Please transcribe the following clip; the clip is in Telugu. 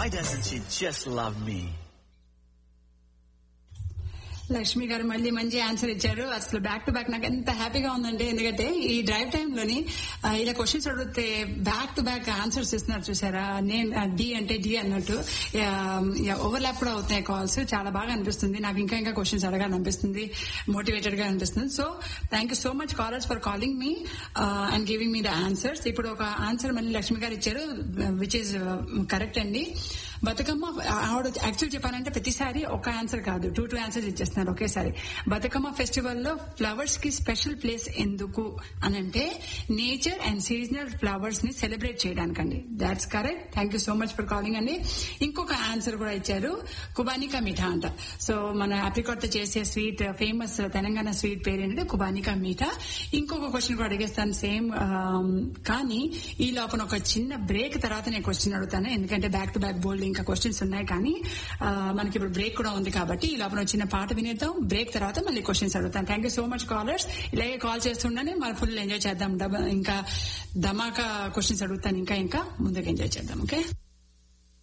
Why doesn't she just love me? Lakshmi గారు మళ్ళీ మంచి ఆన్సర్ ఇచ్చారు అసలు బ్యాక్ టు బ్యాక్ నాకు ఎంత హ్యాపీగా ఉందంటే ఎందుకంటే ఈ డ్రైవ్ టైమ్ లోని ఆ, ఇలా క్వశ్చన్స్ అడిగితే బ్యాక్ టు బ్యాక్ ఆన్సర్స్ ఇస్తున్నారు చూసారా నేను డి అంటే డి అన్నట్టు ఓవర్లాప్ కూడా అవుతాయి కాల్స్ చాలా బాగా అనిపిస్తుంది నాకు ఇంకా ఇంకా క్వశ్చన్స్ అడగాలని అనిపిస్తుంది మోటివేటెడ్ గా అనిపిస్తుంది so thank you so much callers for calling me and giving me the answers ఇప్పుడు ఒక ఆన్సర్ మళ్ళీ లక్ష్మి గారు ఇచ్చారు విచ్ ఇస్ కరెక్ట్ అండి బతుకమ్మ ఆవిడ యాక్చువల్ చెప్పాలంటే ప్రతిసారి ఒక ఆన్సర్ కాదు టూ టూ ఆన్సర్స్ ఇచ్చేస్తున్నారు ఒకేసారి బతుకమ్మ ఫెస్టివల్ లో ఫ్లవర్స్ కి స్పెషల్ ప్లేస్ ఎందుకు అని అంటే నేచర్ అండ్ సీజనల్ ఫ్లవర్స్ ని సెలబ్రేట్ చేయడానికండి that's correct thank you so much for calling అండి ఇంకొక ఆన్సర్ కూడా ఇచ్చారు కుబానికా మీఠా అంట సో మన అప్రికాట్ తో చేసే స్వీట్ ఫేమస్ తెలంగాణ స్వీట్ పేరు ఏంటంటే కుబానికా మీఠా ఇంకొక క్వశ్చన్ కూడా అడిగేస్తాను సేమ్ కానీ ఈ లోపల ఒక చిన్న బ్రేక్ తర్వాత నేను క్వశ్చన్ అడుగుతాను ఎందుకంటే బ్యాక్ టు బ్యాక్ బోల్డ్ ఇంకా క్వశ్చన్స్ ఉన్నాయి కానీ ఆ, మనకి ఇప్పుడు బ్రేక్ కూడా ఉంది కాబట్టి ఈ లోపల ఒక చిన్న పాట వినేద్దాం బ్రేక్ తర్వాత మళ్ళీ క్వశ్చన్స్ అడుగుతాను thank you so much callers ఇలాగే కాల్ చేస్తుండని మనం ఫుల్ ఎంజాయ్ చేద్దాం డబ- ఇంకా ధమాకా క్వశ్చన్స్ అడుగుతాను ఇంకా ఇంకా ముందుకు ఎంజాయ్ చేద్దాం ఓకే